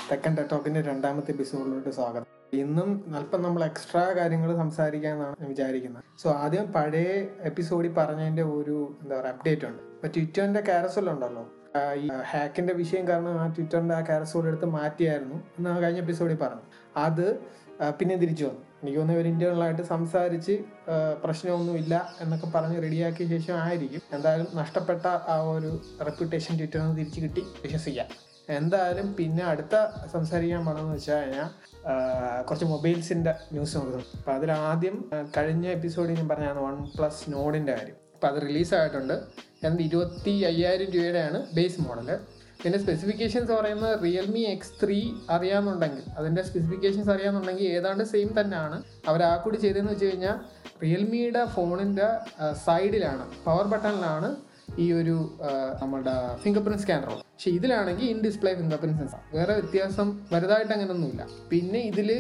തെക്കൻ ടെറ്റോക്കിന്റെ രണ്ടാമത്തെ എപ്പിസോഡിലോട്ട് സ്വാഗതം ഇന്നും അല്പം നമ്മൾ എക്സ്ട്രാ കാര്യങ്ങൾ സംസാരിക്കാന്നാണ് ഞാൻ വിചാരിക്കുന്നത് സോ ആദ്യം പഴയ എപ്പിസോഡിൽ പറഞ്ഞതിന്റെ ഒരു എന്താ പറയുക അപ്ഡേറ്റ് ഉണ്ട് ഇപ്പൊ ട്വിറ്ററിന്റെ കാരസൽ ഉണ്ടല്ലോ ആ, ഈ ഹാക്കിന്റെ വിഷയം കാരണം ആ ട്വിറ്ററിന്റെ ആ കാരസോൾ എടുത്ത് മാറ്റിയായിരുന്നു എന്ന് ആ കഴിഞ്ഞ എപ്പിസോഡിൽ പറഞ്ഞു അത് ആ, പിന്നെ തിരിച്ചു വന്നു എനിക്ക് തോന്നുന്നു ഒരു ഇന്റേണലായിട്ട് സംസാരിച്ച് ആ, പ്രശ്നമൊന്നുമില്ല എന്നൊക്കെ പറഞ്ഞ് റെഡിയാക്കിയ ശേഷം ആയിരിക്കും എന്തായാലും നഷ്ടപ്പെട്ട ആ ഒരു റെപ്യൂട്ടേഷൻ ട്വിറ്ററിൽ നിന്ന് തിരിച്ചു കിട്ടി വിശ്വസിക്കാം എന്തായാലും പിന്നെ അടുത്ത സംസാരിക്കാൻ പോകണമെന്ന് വെച്ചാൽ കഴിഞ്ഞാൽ കുറച്ച് മൊബൈൽസിന്റെ ന്യൂസ് നോക്കുന്നു അപ്പോൾ അതിൽ ആദ്യം ആ, കഴിഞ്ഞ എപ്പിസോഡിൽ ഞാൻ പറഞ്ഞാണ് വൺ പ്ലസ് നോഡിന്റെ കാര്യം അപ്പോൾ അത് റിലീസായിട്ടുണ്ട് എന്നിട്ട് ഇരുപത്തി അയ്യായിരം രൂപയുടെയാണ് ബേസ് മോഡൽ പിന്നെ സ്പെസിഫിക്കേഷൻസ് പറയുന്നത് റിയൽമി എക്സ് ത്രീ അറിയാമെന്നുണ്ടെങ്കിൽ അതിൻ്റെ സ്പെസിഫിക്കേഷൻസ് അറിയാമെന്നുണ്ടെങ്കിൽ ഏതാണ്ട് സെയിം തന്നെയാണ് അവർ ആ കൂടി ചെയ്തതെന്ന് വെച്ച് കഴിഞ്ഞാൽ റിയൽമിയുടെ ഫോണിൻ്റെ സൈഡിലാണ് പവർ ബട്ടണിലാണ് ഈ ഒരു ആ, നമ്മുടെ ഫിംഗർ പ്രിന്റ് സ്കാനർ ഉള്ളത് പക്ഷെ ഇതിലാണെങ്കിൽ in display finger print sensor വേറെ വ്യത്യാസം വലുതായിട്ട് അങ്ങനെയൊന്നുമില്ല പിന്നെ ഇതിൽ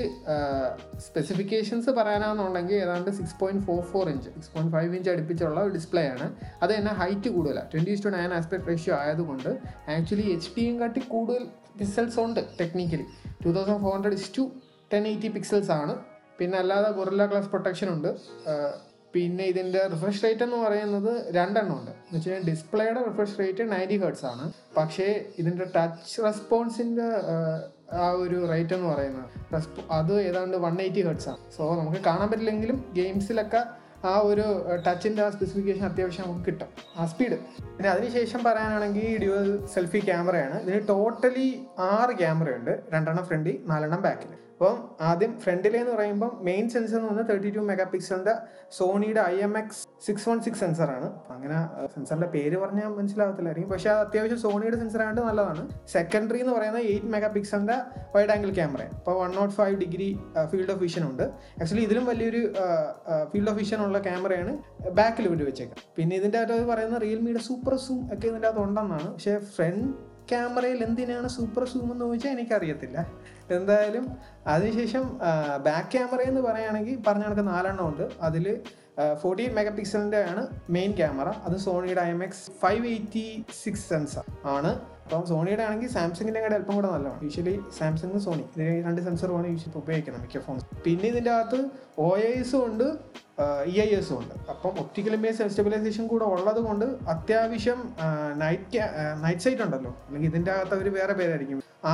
സ്പെസിഫിക്കേഷൻസ് പറയാനാണെന്നുണ്ടെങ്കിൽ ഏതാണ്ട് six point four four inch six point five inch അടുപ്പിച്ചുള്ള ഒരു ഡിസ്പ്ലേ ആണ് അത് തന്നെ ഹൈറ്റ് കൂടുതലാണ് twenty to nine aspect ratio ആയതുകൊണ്ട് ആക്ച്വലി എച്ച് ഡിയും കാട്ടി കൂടുതൽ പിക്സൽസ് ഉണ്ട് technically two thousand four hundred is to ten eighty pixels ആണ് പിന്നെ അല്ലാതെ ഗൊറില്ല ഗ്ലാസ് പ്രൊട്ടക്ഷൻ ഉണ്ട് ആ, പിന്നെ ഇതിൻ്റെ റിഫ്രഷ് റേറ്റ് എന്ന് പറയുന്നത് രണ്ടെണ്ണം ഉണ്ട് എന്ന് വെച്ച് കഴിഞ്ഞാൽ ഡിസ്പ്ലേയുടെ റിഫ്രഷ് റേറ്റ് നയൻറ്റി ഹേർട്സ് ആണ് പക്ഷേ ഇതിൻ്റെ ടച്ച് റെസ്പോൺസിൻ്റെ ആ ഒരു റേറ്റ് എന്ന് പറയുന്നത് റെസ്പോ അത് ഏതാണ്ട് വൺ എയ്റ്റി ഹേർട്സ് ആണ് സോ നമുക്ക് കാണാൻ പറ്റില്ലെങ്കിലും ഗെയിംസിലൊക്കെ ആ ഒരു ടച്ചിൻ്റെ ആ സ്പെസിഫിക്കേഷൻ അത്യാവശ്യം നമുക്ക് കിട്ടും ആ സ്പീഡ് പിന്നെ അതിനുശേഷം പറയാനാണെങ്കിൽ ഡ്യുവൽ സെൽഫി ക്യാമറയാണ് ഇതിന് ടോട്ടലി ആറ് ക്യാമറയുണ്ട് രണ്ടെണ്ണം ഫ്രണ്ടിൽ നാലെണ്ണം ബാക്കിൽ അപ്പം ആദ്യം ഫ്രണ്ടിലെന്ന് പറയുമ്പോൾ മെയിൻ സെൻസർ എന്ന് പറഞ്ഞാൽ തേർട്ടി ടു മെഗാ പിക്സലിന്റെ സോണിയുടെ I M X six one six സെൻസറാണ് അങ്ങനെ സെൻസറിന്റെ പേര് പറഞ്ഞാൽ മനസ്സിലാവത്തില്ലായിരിക്കും പക്ഷേ അത് അത്യാവശ്യം സോണിയുടെ സെൻസർ ആയതുകൊണ്ട് നല്ലതാണ് സെക്കൻഡറി എന്ന് പറയുന്നത് എയ്റ്റ് മെഗാ പിക്സലിന്റെ വൈഡ് ആംഗിൾ ക്യാമറയാണ് അപ്പോൾ one nought five degree field of vision ഉണ്ട് ആക്ച്വലി ഇതിലും വലിയൊരു ഫീൽഡ് ഓഫ് വിഷൻ ഉള്ള ക്യാമറയാണ് ബാക്കിൽ ഇവർ വെച്ചേക്കുന്നത് പിന്നെ ഇതിൻ്റെ അകത്ത് പറയുന്നത് റിയൽമിയുടെ സൂപ്പർ സൂം ഒക്കെ ഇതിൻ്റെ അകത്ത് ഉണ്ടെന്നാണ് പക്ഷേ ഫ്രണ്ട് ക്യാമറയിൽ എന്തിനാണ് സൂപ്പർ സൂം എന്ന് ചോദിച്ചാൽ എനിക്കറിയത്തില്ല എന്തായാലും അതിനുശേഷം ബാക്ക് ക്യാമറ എന്ന് പറയുകയാണെങ്കിൽ പറഞ്ഞ കണക്ക് നാലെണ്ണം ഉണ്ട് അതിൽ ഫോർട്ടി എയ്റ്റ് മെഗാ പിക്സലിൻ്റെ ആണ് മെയിൻ ക്യാമറ അത് സോണിയുടെ I M X five eighty six sensor ആണ് അപ്പം സോണിയുടെ ആണെങ്കിൽ സാംസങ്ങിൻ്റെ കൂടെ അല്പം കൂടെ നല്ലതാണ് യൂഷ്വലി സാംസങ് സോണി ഇത് രണ്ട് സെൻസറുമാണ് യൂഷ്വലി ഉപയോഗിക്കുന്നത് മിക്ക ഫോൺസ് പിന്നെ ഇതിൻ്റെ അകത്ത് ഒ എസും ഉണ്ട് ഇ ഐ എസും ഉണ്ട് അപ്പം ഒപ്റ്റിക്കൽ ഇമേജ് സ്റ്റെബിലൈസേഷൻ കൂടെ ഉള്ളത് കൊണ്ട് അത്യാവശ്യം നൈറ്റ് നൈറ്റ് സൈറ്റ് ഉണ്ടല്ലോ അല്ലെങ്കിൽ ഇതിൻ്റെ അകത്ത് അവർ വേറെ പേരായിരിക്കും ആ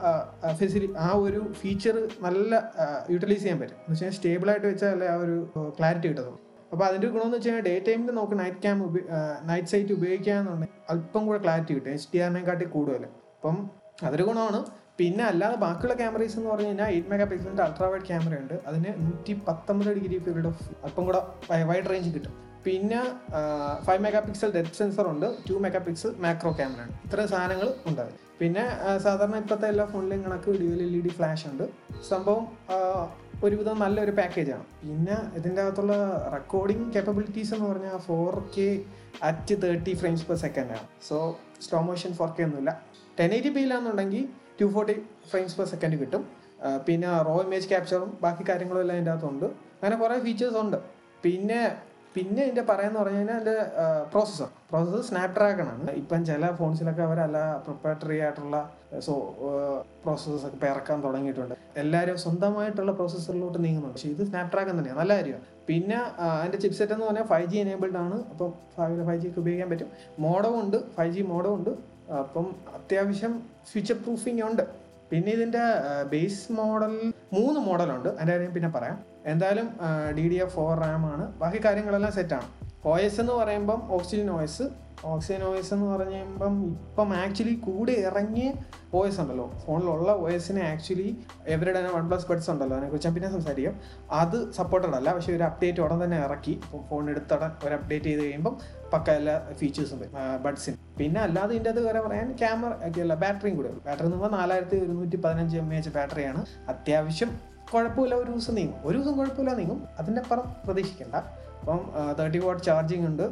ഫെസിലി ആ ഒരു ഫീച്ചർ നല്ല യൂട്ടിലൈസ് ചെയ്യാൻ പറ്റും എന്ന് വെച്ചാൽ സ്റ്റേബിൾ ആയിട്ട് വെച്ചാൽ ആ ഒരു ക്ലാരിറ്റി കിട്ടത്തുള്ളൂ അപ്പോൾ അതിൻ്റെ ഗുണമെന്ന് വെച്ച് കഴിഞ്ഞാൽ ഡേ ടൈമിൽ നമുക്ക് നൈറ്റ് ക്യാം നൈറ്റ് സൈറ്റ് ഉപയോഗിക്കുകയാണെന്നുണ്ടെങ്കിൽ അല്പം കൂടെ ക്ലാരിറ്റി കിട്ടും എച്ച് ഡി ആറിനെക്കാട്ടി കൂടുതൽ അപ്പം അതൊരു ഗുണമാണ് പിന്നെ അല്ലാതെ ബാക്കിയുള്ള ക്യാമറീസ് എന്ന് പറഞ്ഞു കഴിഞ്ഞാൽ എയ്റ്റ് മെഗാ പിക്സലിൻ്റെ അൾട്രാ വൈഡ് ക്യാമറ ഉണ്ട് അതിന് നൂറ്റി പത്തൊമ്പത് ഡിഗ്രി ഫീൽഡ് ഓഫ് അല്പം കൂടെ വൈഡ് റേഞ്ച് കിട്ടും പിന്നെ five mega pixel depth sensor ഉണ്ട് two mega pixel macro camera ഉണ്ട് ഇത്രയും സാധനങ്ങൾ ഉണ്ട് അതിൽ. പിന്നെ ആ, സാധാരണ ഇപ്പോഴത്തെ എല്ലാ ഫോണിലും കണക്ക് dual L E D flash ഉണ്ട് സംഭവം ആ, ഒരുവിധം നല്ലൊരു പാക്കേജാണ് പിന്നെ ഇതിൻ്റെ അകത്തുള്ള റെക്കോർഡിംഗ് കേപ്പബിലിറ്റീസ് എന്ന് പറഞ്ഞാൽ four K at thirty frames per second ആണ് so slow motion four K ഒന്നുമില്ല ടെൻ എയ്റ്റി പിയിലാണെന്നുണ്ടെങ്കിൽ two forty frames per second കിട്ടും ആ, പിന്നെ റോ ഇമേജ് ക്യാപ്ചറും ബാക്കി കാര്യങ്ങളും എല്ലാം അതിൻ്റെ അകത്തുണ്ട് അങ്ങനെ കുറേ ഫീച്ചേഴ്സ് ഉണ്ട് പിന്നെ പിന്നെ ഇതിൻ്റെ പറയാന്ന് പറഞ്ഞു കഴിഞ്ഞാൽ അതിൻ്റെ പ്രോസസ്സർ പ്രോസസ്സർ സ്നാപ്ഡ്രാഗൺ ആണ് ഇപ്പം ചില ഫോൺസിലൊക്കെ അവരല്ല പ്രൊപ്പറേറ്ററി ആയിട്ടുള്ള സോ പ്രോസസ്സേഴ്സ് ഒക്കെ ഇപ്പം ഇറക്കാൻ തുടങ്ങിയിട്ടുണ്ട് എല്ലാവരും സ്വന്തമായിട്ടുള്ള പ്രോസസ്സറിലോട്ട് നീങ്ങുന്നുണ്ട് പക്ഷേ ഇത് സ്നാപ്ഡ്രാഗൺ തന്നെയാണ് നല്ല കാര്യമാണ് പിന്നെ ആ, അതിൻ്റെ ചിപ്സെറ്റ് എന്ന് പറഞ്ഞാൽ ഫൈവ് ജി എനേബിൾഡ് ആണ് അപ്പം ഫൈവ് ഫൈവ് ജി ഒക്കെ ഉപയോഗിക്കാൻ പറ്റും മോഡവും ഉണ്ട് ഫൈവ് ജി മോഡവും ഉണ്ട് അപ്പം അത്യാവശ്യം ഫ്യൂച്ചർ പ്രൂഫിംഗ് ഉണ്ട് പിന്നെ ഇതിൻ്റെ ബേസ് മോഡൽ മൂന്ന് മോഡലുണ്ട് അതിൻ്റെ കാര്യം പിന്നെ പറയാം എന്തായാലും D D F four RAM ആണ് ബാക്കി കാര്യങ്ങളെല്ലാം സെറ്റാണ് ഒ എസ് എന്ന് പറയുമ്പം oxygen O S oxygen O S എന്ന് പറയുമ്പം ഇപ്പം ആക്ച്വലി കൂടെ ഇറങ്ങിയ ഒ എസ് ഉണ്ടല്ലോ ഫോണിലുള്ള ഒ എസിനെ ആക്ച്വലി എവരുടെ വൺ പ്ലസ് ബഡ്സ് ഉണ്ടല്ലോ അതിനെക്കുറിച്ച് ഞാൻ പിന്നെ സംസാരിക്കാം അത് സപ്പോർട്ടഡ് അല്ല പക്ഷേ ഒരു അപ്ഡേറ്റ് ഉടൻ തന്നെ ഇറക്കി ഇപ്പം ഫോൺ എടുത്തടൻ ഒരു അപ്ഡേറ്റ് ചെയ്ത് കഴിയുമ്പം പക്ക എല്ലാ ഫീച്ചേഴ്സും വരും ബഡ്സിന് പിന്നെ അല്ലാതെ ഇതിൻ്റെ അത് വേറെ പറയാൻ ക്യാമറ ഒക്കെ അല്ല ബാറ്ററിയും കൂടെ ബാറ്ററി എന്ന് പറഞ്ഞാൽ നാലായിരത്തി ഒരുന്നൂറ്റി പതിനഞ്ച് എം എച്ച് ബാറ്ററിയാണ് അത്യാവശ്യം കുഴപ്പമില്ല ഒരു ദിവസം നീങ്ങും ഒരു ദിവസം കുഴപ്പമില്ല നീങ്ങും അതിൻ്റെ അപ്പുറം പ്രതീക്ഷിക്കേണ്ട അപ്പം തേർട്ടി വാട്ട് ചാർജിങ് ഉണ്ട്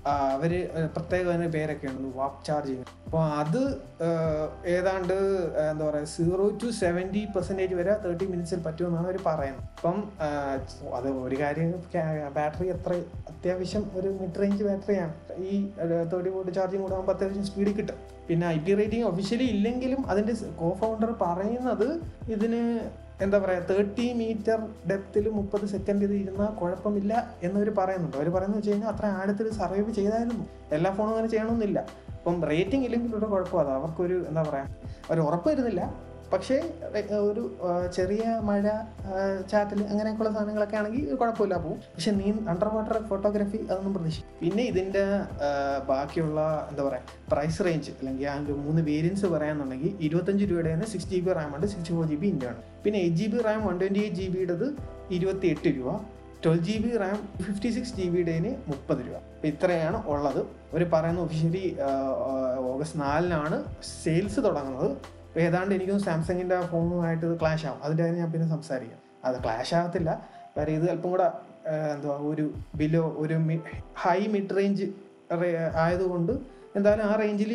അവർ പ്രത്യേക തന്നെ പേരൊക്കെ ഉണ്ട് വാപ്പ് ചാർജിങ് അപ്പോൾ അത് ആ, ഏതാണ്ട് ആ, എന്താ പറയുക സീറോ ടു സെവൻറ്റി പെർസെൻറ്റേജ് വരെ തേർട്ടി മിനിറ്റ്സിൽ പറ്റുമെന്നാണ് അവർ പറയുന്നത് അപ്പം ആ, അത് ഒരു കാര്യം ബാറ്ററി എത്ര അത്യാവശ്യം ഒരു മിഡ് റേഞ്ച് ബാറ്ററിയാണ് ഈ തേർട്ടി വോട്ട് ചാർജിങ് കൂടെ ആകുമ്പോൾ അത്യാവശ്യം സ്പീഡിൽ കിട്ടും പിന്നെ ഐ പി റേറ്റിംഗ് ഒഫീഷ്യലി ഇല്ലെങ്കിലും അതിൻ്റെ കോ ഫൗണ്ടർ പറയുന്നത് ഇതിന് എന്താ പറയുക തേർട്ടി മീറ്റർ ഡെപ്തിൽ മുപ്പത് സെക്കൻഡ് ഇത് ഇരുന്നാൽ കുഴപ്പമില്ല എന്നവർ പറയുന്നുണ്ട് അവർ പറയുന്നത് വെച്ച് കഴിഞ്ഞാൽ അത്ര ആഴത്തിൽ സർവൈവ് ചെയ്തായിരുന്നു എല്ലാ ഫോണും അങ്ങനെ ചെയ്യണമെന്നില്ല അപ്പം റേറ്റിംഗ് ഇല്ലെങ്കിൽ ഒരു കുഴപ്പമാണ് അവർക്കൊരു എന്താ പറയുക ഒരു ഉറപ്പ് വരുന്നില്ല പക്ഷേ റെ- ഒരു ആ, ചെറിയ മഴ ചാറ്റൽ അങ്ങനെയൊക്കെയുള്ള സാധനങ്ങളൊക്കെ ആണെങ്കിൽ കുഴപ്പമില്ല പോകും പക്ഷെ നീ അണ്ടർ വാട്ടർ ഫോട്ടോഗ്രാഫി അതൊന്നും പ്രതീക്ഷിക്കും പിന്നെ ഇതിൻ്റെ ആ, ബാക്കിയുള്ള എന്താ പറയുക പ്രൈസ് റേഞ്ച് അല്ലെങ്കിൽ അതിൻ്റെ മൂന്ന് വേരിയൻസ് പറയാന്നുണ്ടെങ്കിൽ ഇരുപത്തഞ്ച് രൂപയുടെ തന്നെ സിക്സ് ജി ബി റാം ഉണ്ട് സിക്സ്റ്റി ഫോർ ജി ബി ഇൻ്റെ ആണ് പിന്നെ eight G B RAM one twenty eight G ബിയുടേത് ഇരുപത്തി എട്ട് രൂപ twelve G B RAM fifty six G ബിയുടേന് മുപ്പത് രൂപ അപ്പോൾ ഇത്രയാണ് ഉള്ളത് അവർ പറയുന്ന ഒഫീഷ്യലി ഓഗസ്റ്റ് നാലിനാണ് സെയിൽസ് തുടങ്ങുന്നത് അപ്പോൾ ഏതാണ്ട് എനിക്കും സാംസങ്ങിൻ്റെ ഫോണുമായിട്ട് ഇത് ക്ലാഷ് ആവും അതിൻ്റെ കാര്യം ഞാൻ പിന്നെ സംസാരിക്കാം അത് ക്ലാഷ് ആകത്തില്ല കാര്യം ഇത് അല്പം കൂടെ ആ, എന്തുവാ ഒരു ബിലോ ഒരു ഹൈ മിഡ് റേഞ്ച് ആയതുകൊണ്ട് എന്തായാലും ആ റേഞ്ചിൽ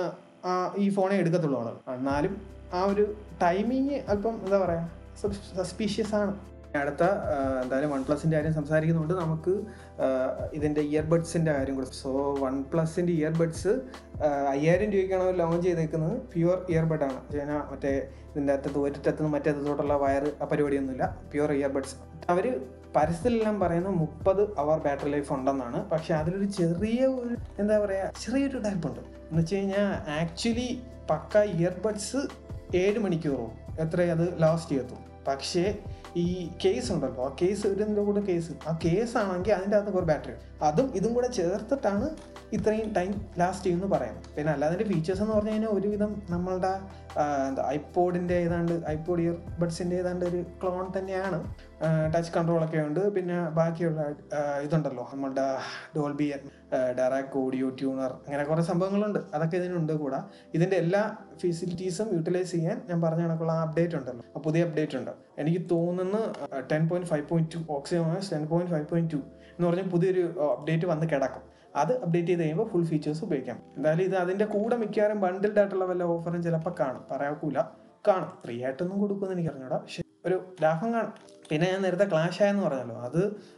ഈ ഫോണേ എടുക്കത്തുള്ളൂ ആളുകൾ എന്നാലും ആ ഒരു ടൈമിങ് അല്പം എന്താ പറയുക സസ്പീഷ്യസ് ആണ് അടുത്ത ആ, എന്തായാലും വൺ പ്ലസിൻ്റെ കാര്യം സംസാരിക്കുന്നുണ്ട് നമുക്ക് ആ, ഇതിൻ്റെ ഇയർബഡ്സിൻ്റെ കാര്യം കൂടെ സോ വൺ പ്ലസിൻ്റെ ഇയർബഡ്സ് അയ്യായിരം രൂപയ്ക്കാണ് അവർ ലോഞ്ച് ചെയ്തേക്കുന്നത് പ്യുവർ ഇയർബഡാണ് കഴിഞ്ഞാൽ മറ്റേ ഇതിൻ്റെ അറ്റത്ത് ഒരിറ്റത്തുനിന്ന് മറ്റേ അറ്റത്തോട്ടുള്ള വയർ ആ പരിപാടിയൊന്നുമില്ല പ്യുവർ ഇയർബഡ്സ് അവർ പരസ്യത്തിലെല്ലാം പറയുന്ന മുപ്പത് അവർ ബാറ്ററി ലൈഫ് ഉണ്ടെന്നാണ് പക്ഷെ അതിലൊരു ചെറിയ ഒരു എന്താ പറയുക ചെറിയൊരു ടൈപ്പ് ഉണ്ട് എന്ന് വെച്ച് കഴിഞ്ഞാൽ ആക്ച്വലി പക്ക ഇയർബഡ്സ് ഏഴ് മണിക്കൂറോ എത്ര അത് ലാസ്റ്റ് ചെയ്യത്തും പക്ഷേ ഈ കേസ് ഉണ്ടല്ലോ ആ കേസ് ഇതിൻ്റെ കൂടെ കേസ് ആ കേസ് ആണെങ്കിൽ അതിൻ്റെ അകത്ത് കുറേ ബാറ്ററി അതും ഇതും കൂടെ ചേർത്തിട്ടാണ് ഇത്രയും ടൈം ലാസ്റ്റ് ചെയ്യുമെന്ന് പറയുന്നത് പിന്നെ അല്ലാതെ ഫീച്ചേഴ്സ് എന്ന് പറഞ്ഞു കഴിഞ്ഞാൽ ഒരുവിധം നമ്മളുടെ ആ, എന്താ ഐപോഡിൻ്റെ ഏതാണ്ട് ഐപോഡ് ഇയർ ബഡ്സിൻ്റെ ഏതാണ്ട് ഒരു ക്ലോൺ തന്നെയാണ് ടച്ച് കൺട്രോളൊക്കെ ഉണ്ട് പിന്നെ ബാക്കിയുള്ള ആ, ഇതുണ്ടല്ലോ നമ്മളുടെ ഡോൾബി ഡയറാക്ട് ഓഡിയോ ട്യൂണർ അങ്ങനെ കുറേ സംഭവങ്ങളുണ്ട് അതൊക്കെ ഇതിനുണ്ട് കൂടെ ഇതിൻ്റെ എല്ലാ ഫെസിലിറ്റീസും യൂട്ടിലൈസ് ചെയ്യാൻ ഞാൻ പറഞ്ഞ കണക്കുള്ള അപ്ഡേറ്റ് ഉണ്ടല്ലോ ആ പുതിയ അപ്ഡേറ്റ് ഉണ്ട് എനിക്ക് തോന്നുന്നു ten point five point two oxygen ten point five point two എന്ന് പറഞ്ഞ പുതിയൊരു അപ്ഡേറ്റ് വന്ന് കിടക്കും അത് അപ്ഡേറ്റ് ചെയ്ത് കഴിയുമ്പോൾ ഫുൾ ഫീച്ചേഴ്സ് ഉപയോഗിക്കാം എന്തായാലും ഇത് അതിൻ്റെ കൂടെ മിക്കവാറും ബണ്ടിൽഡ് ആയിട്ടുള്ള വല്ല ഓഫറും ചിലപ്പോൾ കാണും പറയാക്കൂല കാണും ഫ്രീ ആയിട്ടൊന്നും കൊടുക്കുമെന്ന് എനിക്ക് അറിഞ്ഞൂടാ പക്ഷെ ഒരു ലാഭം കാണും പിന്നെ ഞാൻ നേരത്തെ ക്ലാഷ് ആയെന്ന് പറഞ്ഞല്ലോ അത്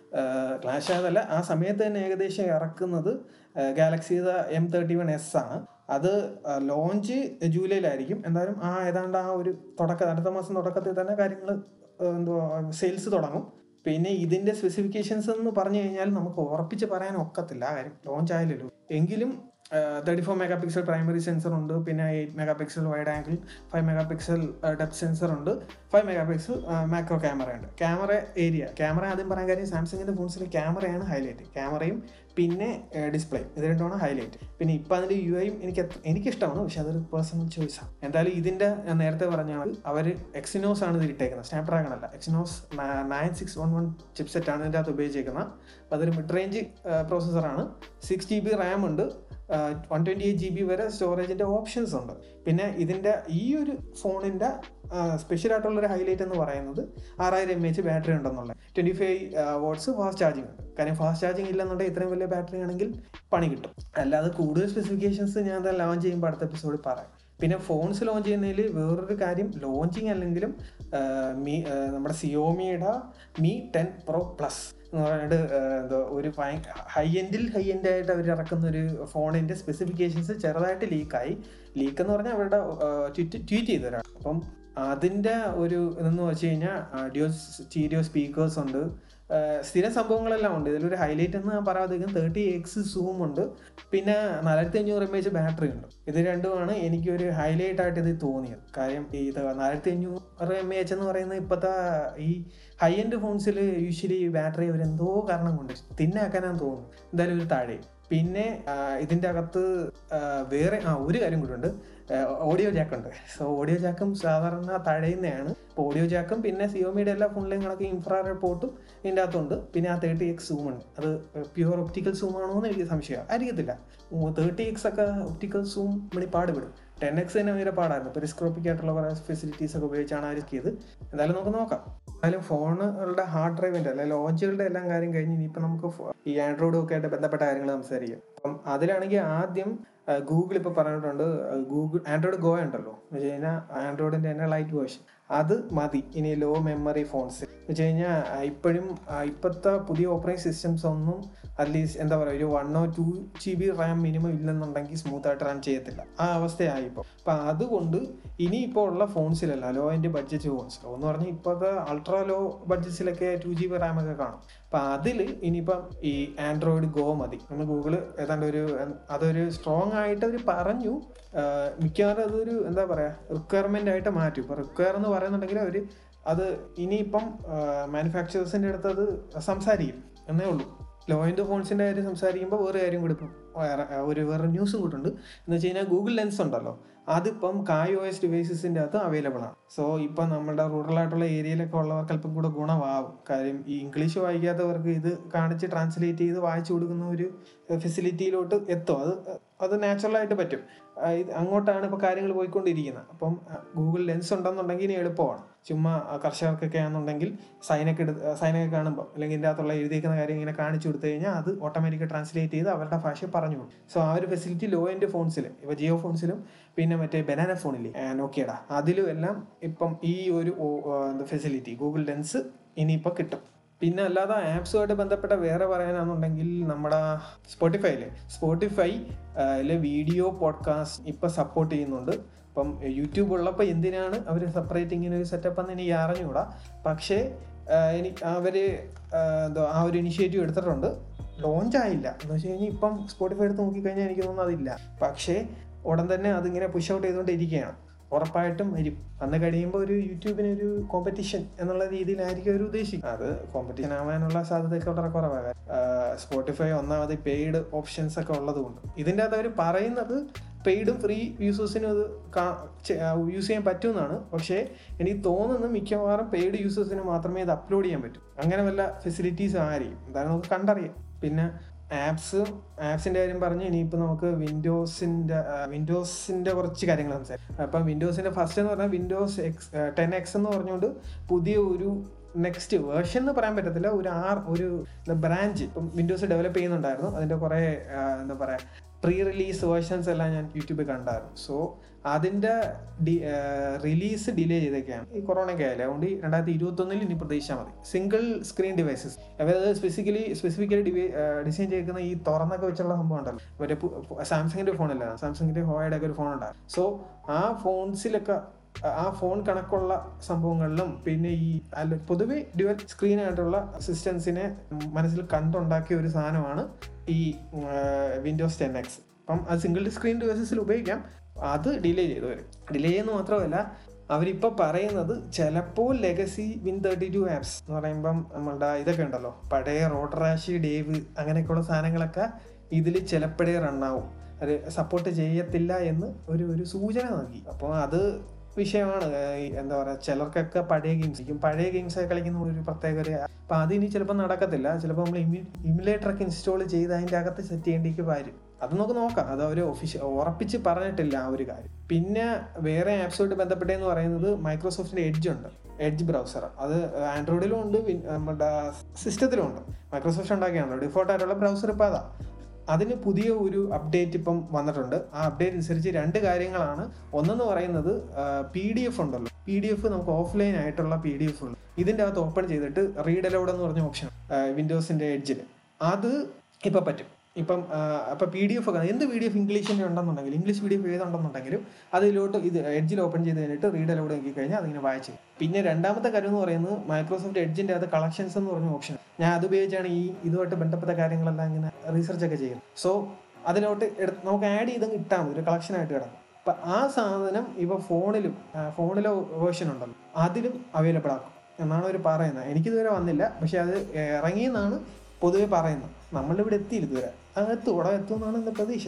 ക്ലാഷ് ആയതല്ല ആ സമയത്ത് തന്നെ ഏകദേശം ഇറക്കുന്നത് ഗാലക്സിയുടെ എം തേർട്ടി വൺ എസ് ആണ് അത് ലോഞ്ച് ജൂലൈയിലായിരിക്കും എന്തായാലും ആ ഏതാണ്ട് ആ ഒരു തുടക്ക അടുത്ത മാസം തുടക്കത്തിൽ തന്നെ കാര്യങ്ങൾ എന്തുവാ സെയിൽസ് തുടങ്ങും പിന്നെ ഇതിന്റെ സ്പെസിഫിക്കേഷൻസ് എന്ന് പറഞ്ഞു കഴിഞ്ഞാൽ നമുക്ക് ഉറപ്പിച്ച് പറയാൻ ഒക്കത്തില്ല ആ കാര്യം ലോഞ്ച് ആയില്ലല്ലോ എങ്കിലും thirty four mega pixel primary sensor ഉണ്ട് പിന്നെ eight mega pixel wide angle five mega pixel depth sensor ഉണ്ട് five mega pixel macro camera ഉണ്ട് ക്യാമറ ഏരിയ ക്യാമറ ആദ്യം പറയാൻ കാര്യം സാംസങ്ങിന്റെ ഫോൺസിൽ ക്യാമറയാണ് ഹൈലൈറ്റ് ക്യാമറയും പിന്നെ ഡിസ്പ്ലേ ഇത് രണ്ടുമാണ് ഹൈലൈറ്റ് പിന്നെ ഇപ്പം അതിൻ്റെ യു ഐയും എനിക്ക് അത്ര- എനിക്കിഷ്ടമാണ് പക്ഷെ അതൊരു പേഴ്സണൽ ചോയ്സാണ് എന്തായാലും ഇതിൻ്റെ ഞാൻ നേരത്തെ പറഞ്ഞാൽ അവർ എക്സിനോസ് ആണ് ഇത് ഇട്ടേക്കുന്നത് സ്നാപ് ഡ്രാഗൺ അല്ല Exynos nine six one one chipset ആണ് ഇതിൻ്റെ അകത്ത് ഉപയോഗിച്ചേക്കുന്നത് അപ്പോൾ അതൊരു മിഡ് റേഞ്ച് പ്രോസസ്സറാണ് സിക്സ് ജി ബി റാം ഉണ്ട് one twenty eight G B വരെ സ്റ്റോറേജിൻ്റെ ഓപ്ഷൻസ് ഉണ്ട് പിന്നെ ഇതിൻ്റെ ഈ ഒരു ഫോണിൻ്റെ സ്പെഷ്യൽ ആയിട്ടുള്ളൊരു ഹൈലൈറ്റ് എന്ന് പറയുന്നത് ആറായിരം എം എച്ച് ബാറ്ററി ഉണ്ടെന്നുള്ളത് twenty five watts fast charging ഉണ്ട് കാര്യം ഫാസ്റ്റ് ചാർജിങ് ഇല്ലെന്നുണ്ടെങ്കിൽ ഇത്രയും വലിയ ബാറ്ററി ആണെങ്കിൽ പണി കിട്ടും അല്ലാതെ കൂടുതൽ സ്പെസിഫിക്കേഷൻസ് ഞാൻ എന്താ ലോഞ്ച് ചെയ്യുമ്പോൾ അടുത്ത എപ്പിസോഡിൽ പറയാം പിന്നെ ഫോൺസ് ലോഞ്ച് ചെയ്യുന്നതിൽ വേറൊരു കാര്യം ലോഞ്ചിങ് അല്ലെങ്കിലും ആ, മീ ആ, നമ്മുടെ സിയോമിയുടെ മീ ടെൻ പ്രോ പ്ലസ് എന്ന് പറഞ്ഞിട്ട് ആ, എന്തോ ഒരു ഹൈ എൻഡിൽ ഹൈ എൻഡ് ആയിട്ട് അവർ ഇറക്കുന്ന ഒരു ഫോണിന്റെ സ്പെസിഫിക്കേഷൻസ് ചെറുതായിട്ട് ലീക്കായി ലീക്ക് എന്ന് പറഞ്ഞാൽ അവരുടെ ട്വീറ്റ് ട്വീറ്റ് ചെയ്തവരാണ് അപ്പം അതിൻ്റെ ഒരു ഇതെന്ന് വെച്ച് കഴിഞ്ഞാൽ ഡിയോ സ്റ്റീരിയോ സ്പീക്കേഴ്സ് ഉണ്ട് ആ, സ്ഥിര സംഭവങ്ങളെല്ലാം ഉണ്ട് ഇതിലൊരു ഹൈലൈറ്റ് എന്ന് ഞാൻ പറയാതിരിക്കും തേർട്ടി എക്സ് സൂം ഉണ്ട് പിന്നെ നാലായിരത്തി അഞ്ഞൂറ് എം എച്ച് ബാറ്ററി ഉണ്ട് ഇത് രണ്ടുമാണ് എനിക്കൊരു ഹൈലൈറ്റ് ആയിട്ട് ഇത് തോന്നിയത് കാര്യം ഈ ഇത് നാലായിരത്തി അഞ്ഞൂറ് എം എച്ച് എന്ന് പറയുന്നത് ഇപ്പോഴത്തെ ഈ ഹൈ എൻഡ് ഫോൺസിൽ യൂഷ്വലി ബാറ്ററി അവർ എന്തോ കാരണം കൊണ്ട് തിന്നാക്കാനാന്ന് തോന്നുന്നു എന്തായാലും ഒരു താഴെ പിന്നെ ആ, ഇതിൻ്റെ അകത്ത് ആ, വേറെ ആ ഒരു കാര്യം കൂടി ഉണ്ട് ഓഡിയോ ജാക്ക് ഉണ്ട് സോ ഓഡിയോ ജാക്കും സാധാരണ തഴയുന്നതാണ് ഇപ്പോൾ ഓഡിയോ ജാക്കും പിന്നെ സിയോമിയുടെ എല്ലാ ഫോണിലെയും കണക്ക് ഇൻഫ്രാറെഡ് പോർട്ടും ഇതിൻ്റെ അകത്തുണ്ട് പിന്നെ ആ തേർട്ടി എക്സ് സൂം ഉണ്ട് അത് പ്യുവർ ഒപ്റ്റിക്കൽ സൂം ആണോ എന്ന് എനിക്ക് സംശയമാണ് അറിയത്തില്ല തേർട്ടി എക്സ് ഒക്കെ ഒപ്റ്റിക്കൽ സൂം മണി പാടുപെടും ടെൻ എക്സ് തന്നെ ഭയങ്കര പാടായിരുന്നു പെരിസ്ക്രോപ്പിക് ആയിട്ടുള്ള കുറേ ഫെസിലിറ്റീസ് ഒക്കെ ഉപയോഗിച്ചാണ് അവർ ചെയ്ത് എന്തായാലും നമുക്ക് നോക്കാം എന്തായാലും ഫോണുകളുടെ ഹാർഡ് ഡ്രൈവിൻ്റെ അല്ലെ ലോഞ്ചുകളുടെ എല്ലാം കാര്യം കഴിഞ്ഞ് ഇനിയിപ്പോൾ നമുക്ക് ഫോ- ഈ ആൻഡ്രോയിഡും ഒക്കെ ആയിട്ട് ബന്ധപ്പെട്ട കാര്യങ്ങൾ സംസാരിക്കാം അപ്പം അതിലാണെങ്കിൽ ആദ്യം ഗൂഗിൾ ഇപ്പോൾ പറഞ്ഞിട്ടുണ്ട് ഗൂഗിൾ ആൻഡ്രോയിഡ് ഗോ ഉണ്ടല്ലോ എന്ന് വെച്ച് കഴിഞ്ഞാൽ ആൻഡ്രോയിഡിൻ്റെ തന്നെ ലൈറ്റ് വേർഷൻ അത് മതി ഇനി ലോ മെമ്മറി ഫോൺസ് എന്ന് വെച്ച് കഴിഞ്ഞാൽ ഇപ്പോഴും ഇപ്പോഴത്തെ പുതിയ ഓപ്പറേറ്റിംഗ് സിസ്റ്റംസ് ഒന്നും അറ്റ്ലീസ്റ്റ് എന്താ പറയുക ഒരു വണ്ണോ two G B RAM minimum ഇല്ലെന്നുണ്ടെങ്കിൽ സ്മൂത്ത് ആയിട്ട് റൺ ചെയ്യത്തില്ല ആ അവസ്ഥയായി ഇപ്പോൾ അപ്പം അതുകൊണ്ട് ഇനിയിപ്പോൾ ഉള്ള ഫോൺസിലല്ല ലോ എൻ്റെ ബഡ്ജറ്റ് ഫോൺസ് ലോ എന്ന് പറഞ്ഞാൽ ഇപ്പോഴത്തെ അൾട്രാ ലോ ബഡ്ജറ്റ്സിലൊക്കെ ടു ജി ബി റാം ഒക്കെ കാണും അപ്പം അതിൽ ഇനിയിപ്പം ഈ ആൻഡ്രോയിഡ് ഗോ മതി നമ്മൾ ഗൂഗിൾ ഏതാണ്ട് ഒരു എൻ- അതൊരു സ്ട്രോങ് ആയിട്ട് അവർ പറഞ്ഞു ആഹ് മിക്കവാറും അതൊരു എന്താ പറയുക റിക്വയർമെൻ്റ് ആയിട്ട് മാറ്റും ഇപ്പോൾ റിക്വയർ എന്ന് പറയുന്നുണ്ടെങ്കിൽ അവർ അത് ഇനിയിപ്പം മാനുഫാക്ചറേഴ്സിൻ്റെ അടുത്ത് അത് സംസാരിക്കും എന്നേ ഉള്ളൂ ലോ എൻഡ് ഫോൺസിൻ്റെ കാര്യം സംസാരിക്കുമ്പോൾ വേറെ കാര്യം കൂടി ഇപ്പം വേറെ ഒരു വേറെ ന്യൂസും കൂട്ടുണ്ട് എന്ന് വെച്ച് കഴിഞ്ഞാൽ ഗൂഗിൾ ലെൻസ് ഉണ്ടല്ലോ അതിപ്പം കായ് ഒ എസ് ഡിവൈസസിൻ്റെ അകത്ത് അവൈലബിൾ ആണ് സോ ഇപ്പം നമ്മുടെ റൂറൽ ആയിട്ടുള്ള ഏരിയയിലൊക്കെ ഉള്ളവർക്ക് അല്പം കൂടെ ഗുണമാവും കാര്യം ഈ ഇംഗ്ലീഷ് വായിക്കാത്തവർക്ക് ഇത് കാണിച്ച് ട്രാൻസ്ലേറ്റ് ചെയ്ത് വായിച്ചു കൊടുക്കുന്ന ഒരു ഫെസിലിറ്റിയിലോട്ട് എത്തും അത് അത് നാച്ചുറലായിട്ട് പറ്റും ആ, ഇത് അങ്ങോട്ടാണ് ഇപ്പോൾ കാര്യങ്ങൾ പോയിക്കൊണ്ടിരിക്കുന്നത് അപ്പം ഗൂഗിൾ ലെൻസ് ഉണ്ടെന്നുണ്ടെങ്കിൽ ഇനി എളുപ്പമാണ് ചുമ്മാ ആ, കർഷകർക്കൊക്കെ ആണെന്നുണ്ടെങ്കിൽ സൈനൊക്കെ എടുത്ത് സൈനൊക്കെ കാണുമ്പോൾ അല്ലെങ്കിൽ ഇതിൻ്റെ അകത്തുള്ള എഴുതിയിരിക്കുന്ന കാര്യം ഇങ്ങനെ കാണിച്ചു കൊടുത്തു കഴിഞ്ഞാൽ അത് ഓട്ടോമാറ്റിക് ട്രാൻസ്ലേറ്റ് ചെയ്ത് അവരുടെ ഭാഷ പറഞ്ഞു കൊടുക്കും സോ ആ ഒരു ഫെസിലിറ്റി ലോ എൻഡ് ഫോൺസിൽ ഇപ്പോൾ ജിയോ ഫോൺസിലും പിന്നെ മറ്റേ ബനാന ഫോണില്ലേ നോക്കിയടാ അതിലും എല്ലാം ഇപ്പം ഈ ഒരു ഓ- ആ, എന്താ ഫെസിലിറ്റി ഗൂഗിൾ ലെൻസ് ഇനിയിപ്പോൾ കിട്ടും പിന്നെ അല്ലാതെ ആപ്സുമായിട്ട് ബന്ധപ്പെട്ട വേറെ പറയാനാണെന്നുണ്ടെങ്കിൽ നമ്മുടെ സ്പോട്ടിഫൈയിലെ സ്പോട്ടിഫൈ വീഡിയോ പോഡ്കാസ്റ്റ് ഇപ്പം സപ്പോർട്ട് ചെയ്യുന്നുണ്ട് ഇപ്പം യൂട്യൂബ് ഉള്ളപ്പോൾ എന്തിനാണ് അവർ സെപ്പറേറ്റ് ഇങ്ങനെ ഒരു സെറ്റപ്പ് എന്ന് എനിക്ക് അറിഞ്ഞുകൂടാ പക്ഷേ എനിക്ക് അവർ എന്തോ ആ ഒരു ഇനിഷ്യേറ്റീവ് എടുത്തിട്ടുണ്ട് ലോഞ്ച് ആയില്ല എന്ന് വെച്ച് കഴിഞ്ഞാൽ ഇപ്പം സ്പോട്ടിഫൈ എടുത്ത് നോക്കിക്കഴിഞ്ഞാൽ എനിക്ക് തോന്നുന്നു അതില്ല പക്ഷേ ഉടൻ തന്നെ അതിങ്ങനെ പുഷ് ഔട്ട് ചെയ്തുകൊണ്ടിരിക്കുകയാണ് ഉറപ്പായിട്ടും വരും അന്ന് കഴിയുമ്പോൾ ഒരു യൂട്യൂബിന് ഒരു കോമ്പറ്റീഷൻ എന്നുള്ള രീതിയിലായിരിക്കും അവർ ഉദ്ദേശിക്കുന്നത് അത് കോമ്പറ്റീഷൻ ആവാനുള്ള സാധ്യതയൊക്കെ വളരെ കുറവാണ് സ്പോട്ടിഫൈ ഒന്നാമത് പെയ്ഡ് ഓപ്ഷൻസ് ഒക്കെ ഉള്ളതുകൊണ്ട് ഇതിൻ്റെ അകത്ത് അവർ പറയുന്നത് പെയ്ഡും ഫ്രീ യൂസേഴ്സിനും അത് യൂസ് ചെയ്യാൻ പറ്റുമെന്നാണ് പക്ഷേ എനിക്ക് തോന്നുന്നു മിക്കവാറും പെയ്ഡ് യൂസേഴ്സിന് മാത്രമേ ഇത് അപ്ലോഡ് ചെയ്യാൻ പറ്റൂ അങ്ങനെ വല്ല ഫെസിലിറ്റീസ് ആയിരിക്കും എന്തായാലും നമുക്ക് കണ്ടറിയാം പിന്നെ ആപ്സ് ആപ്സിന്റെ കാര്യം പറഞ്ഞ് ഇനിയിപ്പോൾ നമുക്ക് വിൻഡോസിന്റെ വിൻഡോസിന്റെ കുറച്ച് കാര്യങ്ങൾ സംസാരിക്കാം അപ്പം വിൻഡോസിന്റെ ഫസ്റ്റ് എന്ന് പറഞ്ഞാൽ വിൻഡോസ് എക്സ് ടെൻ എക്സ് എന്ന് പറഞ്ഞുകൊണ്ട് പുതിയ ഒരു നെക്സ്റ്റ് വേർഷൻ എന്ന് പറയാൻ പറ്റത്തില്ല ഒരു ആർ ഒരു ബ്രാഞ്ച് ഇപ്പം വിൻഡോസ് ഡെവലപ്പ് ചെയ്യുന്നുണ്ടായിരുന്നു അതിന്റെ കുറേ ആ, എന്താ പറയുക പ്രീ റിലീസ് വേർഷൻസ് എല്ലാം ഞാൻ യൂട്യൂബിൽ കണ്ടായിരുന്നു സോ അതിൻ്റെ ഡി റിലീസ് ഡിലേ ചെയ്തൊക്കെയാണ് ഈ കൊറോണയ്ക്ക് ആയാലും അതുകൊണ്ട് ഈ രണ്ടായിരത്തി ഇരുപത്തൊന്നിൽ ഇനി പ്രതീക്ഷിച്ചാൽ മതി സിംഗിൾ സ്ക്രീൻ ഡിവൈസസ് അതായത് സ്പെസിക്കലി സ്പെസിഫിക്കലി ഡിവൈ ഡിസൈൻ ചെയ്തിരിക്കുന്ന ഈ തുറന്നൊക്കെ വെച്ചുള്ള സംഭവം ഉണ്ടല്ലോ മറ്റേ സാംസങ്ങിൻ്റെ ഫോണല്ല സാംസങ്ങിൻ്റെ ഹോയുടെ ഒക്കെ ഒരു ഫോൺ ഉണ്ടായിരുന്നു സോ ആ ഫോൺസിലൊക്കെ ആ ഫോൺ കണക്കുള്ള സംഭവങ്ങളിലും പിന്നെ ഈ അല്ല പൊതുവെ ഡ്യുവൽ സ്ക്രീൻ ആയിട്ടുള്ള സിസ്റ്റംസിനെ മനസ്സിൽ കണ്ടുണ്ടാക്കിയ ഒരു സാധനമാണ് ഈ വിൻഡോസ് ടെൻ എക്സ് അപ്പം അത് സിംഗിൾ സ്ക്രീൻ ഡിവൈസസിൽ ഉപയോഗിക്കാം അത് ഡിലേ ചെയ്തു വരും ഡിലേ ചെയ്യുന്ന മാത്രമല്ല അവരിപ്പോൾ പറയുന്നത് ചിലപ്പോൾ legacy win thirty two apps എന്ന് പറയുമ്പം നമ്മളുടെ ഇതൊക്കെ ഉണ്ടല്ലോ പഴയ റോട്ടറാഷി ഡേവ് അങ്ങനെയൊക്കെയുള്ള സാധനങ്ങളൊക്കെ ഇതിൽ ചിലപ്പോഴേ റണ്ണാവും അത് സപ്പോർട്ട് ചെയ്യത്തില്ല എന്ന് ഒരു ഒരു സൂചന നൽകി അപ്പോൾ അത് വിഷയമാണ് ഏഹ് ഈ എന്താ പറയുക ചിലർക്കൊക്കെ പഴയ ഗെയിംസ് ഇരിക്കും പഴയ ഗെയിംസ് ഒക്കെ കളിക്കുന്ന ഒരു പ്രത്യേക ഒരു അപ്പം അതിനി ചിലപ്പോൾ നടക്കത്തില്ല ചിലപ്പോൾ നമ്മൾ ഇമുലേറ്റർ ഒക്കെ ഇൻസ്റ്റാൾ ചെയ്ത് അതിൻ്റെ അകത്ത് സെറ്റ് ചെയ്യേണ്ടിക്ക് വരും അത് നമുക്ക് നോക്കാം അത് അവർ ഒഫീഷ്യൽ ഉറപ്പിച്ച് പറഞ്ഞിട്ടില്ല ആ ഒരു കാര്യം പിന്നെ വേറെ ആപ്സുമായിട്ട് ബന്ധപ്പെട്ടതെന്ന് പറയുന്നത് മൈക്രോസോഫ്റ്റിന്റെ എഡ്ജ് ഉണ്ട് എഡ്ജ് ബ്രൗസർ അത് ആൻഡ്രോയിഡിലും ഉണ്ട് വിൻ- നമ്മുടെ സിസ്റ്റത്തിലും ഉണ്ട് മൈക്രോസോഫ്റ്റ് ഉണ്ടാക്കിയാണല്ലോ ഡിഫോൾട്ട് ആയിട്ടുള്ള ബ്രൗസർ ഇപ്പോൾ അതാ അതിന് പുതിയ ഒരു അപ്ഡേറ്റ് ഇപ്പം വന്നിട്ടുണ്ട് ആ അപ്ഡേറ്റ് അനുസരിച്ച് രണ്ട് കാര്യങ്ങളാണ് ഒന്നെന്ന് പറയുന്നത് പി ഡി എഫ് ഉണ്ടല്ലോ പി ഡി എഫ് നമുക്ക് ഓഫ്ലൈൻ ആയിട്ടുള്ള പി ഡി എഫ് ഇതിൻ്റെ അകത്ത് ഓപ്പൺ ചെയ്തിട്ട് റീഡ് അലൗഡ് എന്ന് പറഞ്ഞ ഓപ്ഷൻ വിൻഡോസിൻ്റെ എഡ്ജിൽ അത് ഇപ്പം പറ്റും ഇപ്പം അപ്പം പി ഡി എഫ് ഒക്കെ എന്ത് പി ഡി എഫ് ഇംഗ്ലീഷിൻ്റെ ഉണ്ടെന്നുണ്ടെങ്കിൽ ഇംഗ്ലീഷ് പി ഡി എഫ് ഏതുണ്ടെന്നുണ്ടെങ്കിലും അതിലോട്ട് ഇത് എഡ്ജിൽ ഓപ്പൺ ചെയ്ത് കഴിഞ്ഞിട്ട് റീഡ് അലൗഡ് നോക്കി കഴിഞ്ഞാൽ അതിങ്ങനെ വായിച്ചു പിന്നെ രണ്ടാമത്തെ കാര്യം എന്ന് പറയുന്നത് മൈക്രോസോഫ്റ്റ് എഡ്ജിൻ്റെ അത് കളക്ഷൻസ് എന്ന് പറഞ്ഞ ഓപ്ഷൻ ഞാൻ അത് ഉപയോഗിച്ചാണ് ഈ ഇതുമായിട്ട് ബന്ധപ്പെട്ട കാര്യങ്ങളെല്ലാം ഇങ്ങനെ റീസെർച്ച് ഒക്കെ ചെയ്യുന്നത് സോ അതിലോട്ട് എടുത്ത് നമുക്ക് ആഡ് ചെയ്തങ്ങ് ഇട്ടാൽ മതി ഒരു കളക്ഷനായിട്ട് കിടക്കും അപ്പം ആ സാധനം ഇപ്പോൾ ഫോണിലും ഫോണിലെ വേർഷൻ ഉണ്ടല്ലോ അതിലും അവൈലബിൾ ആക്കും എന്നാണ് അവർ പറയുന്നത് എനിക്കിതുവരെ വന്നില്ല പക്ഷെ അത് ഇറങ്ങിയെന്നാണ് പൊതുവെ പറയുന്നത് നമ്മളിവിടെ എത്തിയില്ല ഇതുവരെ അത് എത്തും ഉടനെ എത്തും എന്നാണ് എൻ്റെ പ്രതീക്ഷ